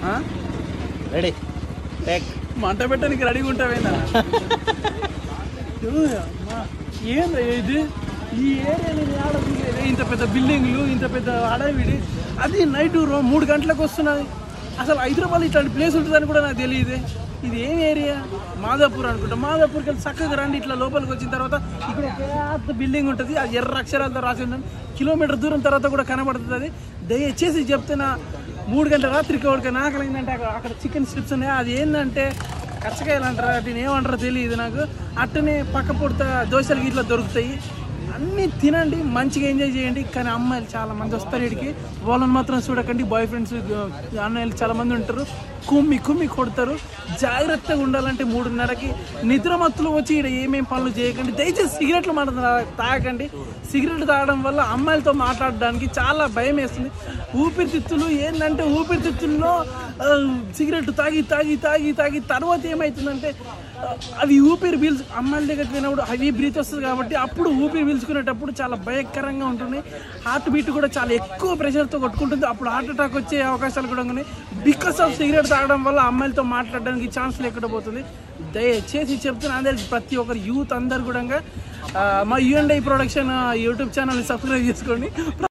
ఆ? Ready take మంట పెట్టడానికి రెడీగా ఉంటావేందా ఏంది ఇది ఈ ఏరియా నేను ఆడ చూడలేదు. ఇంత పెద్ద బిల్డింగ్లు ఇంత పెద్ద అడవిడి అది నైట్ రో- మూడు గంటలకు వస్తున్నది అసలు హైదరాబాద్ ఇట్లాంటి ప్లేస్ ఉంటుందని కూడా నాకు తెలియదు ఇది ఏం ఏరియా మాదాపూర్ అనుకుంటా మాదాపూర్కి వెళ్ళి చక్కగా రండి ఇట్లా లోపలికి వచ్చిన తర్వాత ఇక్కడ ఒక పెద్ద బిల్డింగ్ ఉంటుంది అది ఎర్ర అక్షరాలతో రాసి ఉంటుంది కిలోమీటర్ దూరం తర్వాత కూడా కనబడుతుంది అది దయచేసి చెప్తున్నా మూడు గంటల రాత్రికి ఎవరికైనా ఆకలి అయిందంటే అక్కడ అక్కడ చికెన్ స్ట్రిప్స్ ఉన్నాయి అది ఏంటంటే కచ్చకాయలు అంటారు వాటిని ఏమంటారో తెలియదు నాకు అట్టనే పక్క పొడత దోశలు ఇట్లా దొరుకుతాయి అన్నీ తినండి మంచిగా ఎంజాయ్ చేయండి కానీ అమ్మాయిలు చాలా మంది వస్తారు ఇక్కడికి వాళ్ళని మాత్రం చూడకండి బాయ్ ఫ్రెండ్స్ అన్నయ్యలు చాలా మంది ఉంటారు కుమ్మి కుమ్మి కొడతారు జాగ్రత్తగా ఉండాలంటే మూడున్నరకి నిద్ర మత్తులు వచ్చి ఇక్కడ ఏమేం పనులు చేయకండి దయచేసి సిగరెట్లు మాట తాగకండి సిగరెట్ తాగడం వల్ల అమ్మాయిలతో మాట్లాడడానికి చాలా భయం వేస్తుంది ఊపిరితిత్తులు ఏంటంటే ఊపిరితిత్తుల్లో ఆ, సిగరెట్ తాగి తాగి తాగి తాగి తర్వాత ఏమవుతుందంటే ఆ, అవి ఊపిరి పీల్చు అమ్మాయిల దగ్గరికి పోయినప్పుడు అవి బ్రీత్ వస్తుంది కాబట్టి అప్పుడు ఊపిరి పీల్చుకునేటప్పుడు చాలా భయంకరంగా ఉంటుంది హార్ట్ బీట్ కూడా చాలా ఎక్కువ ప్రెషర్తో కొట్టుకుంటుంది అప్పుడు హార్ట్ అటాక్ వచ్చే అవకాశాలు కూడా ఉన్నాయి బికాస్ ఆఫ్ సిగరెట్ తాగడం వల్ల అమ్మాయిలతో మాట్లాడడానికి ఛాన్స్ లేకుండా పోతుంది దయచేసి చెప్తున్నా అందరికి ప్రతి ఒక్కరు యూత్ అందరు కూడా ఆ, మా యుఎన్ఐ ప్రొడక్షన్ యూట్యూబ్ ఛానల్ని సబ్స్క్రైబ్ చేసుకోండి